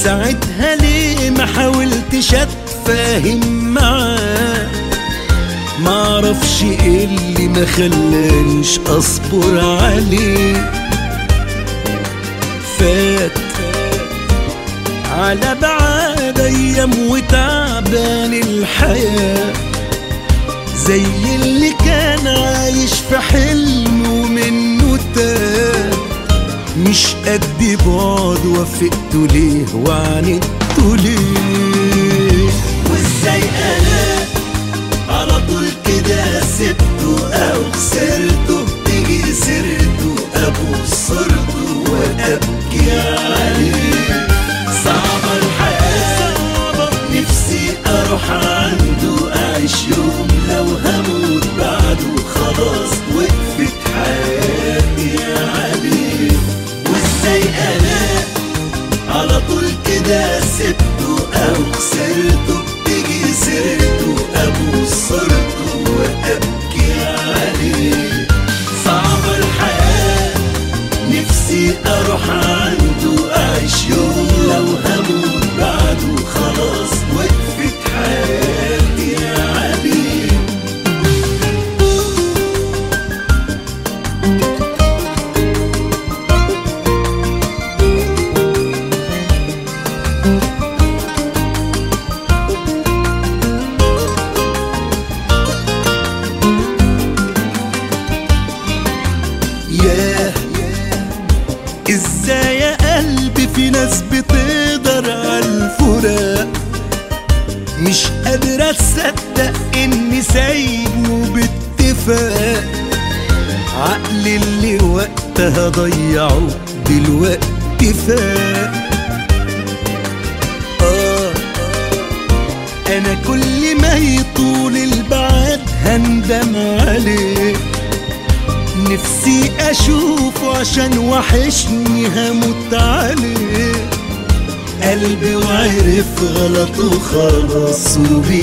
ساعتها ليه ما حاولتش اتفاهم معاه معرفش ايه اللي ما خلانيش اصبر عليه فات على بعاد ايام وتعبان الحياه زي اللي كان عايش في حلم ومنه تاه مش قد بعد وافقت ليه وعاندت ليه وازاي انا على طول كده سبته او خسرته تيجي سيرته ابوس صرته وابكي عليه صعبة الحياة نفسي اروح عنده اعيش يوم لو هموت بعده خلاص وقفت حياتي عليه وازاي انا على طول كده سبته او خسرته تيجي سيرته ابوس صرته وابكي عليه صعبة الحياة نفسي اروح عنده اعيش يوم لو هموت بعده خلاص وقفت حياتي عليه ياه ازاي يا قلبي في ناس بتقدر على الفراق مش قادر اصدق اني سايبه باتفاق عقلي اللي وقتها ضيعه دلوقتي فاق آه انا كل ما يطول البعد هندم عليه نفسي اشوفه عشان وحشني هموت عليه قلبي وعرف غلطه خلاص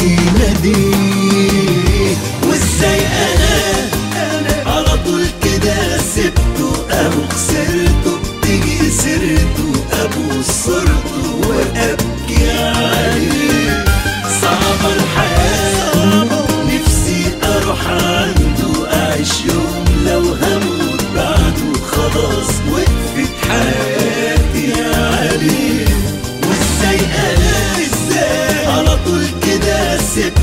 وبيناديه وازاي انا على طول كده سبته او خسرته تيجي سيرته ابوس صرته وابكي عليه صعبة الحياة نفسي اروح عنده اعيش يوم لو هموت بعده خلاص وقفت حياتي عليه وازاي انا ازاي على طول كده سبت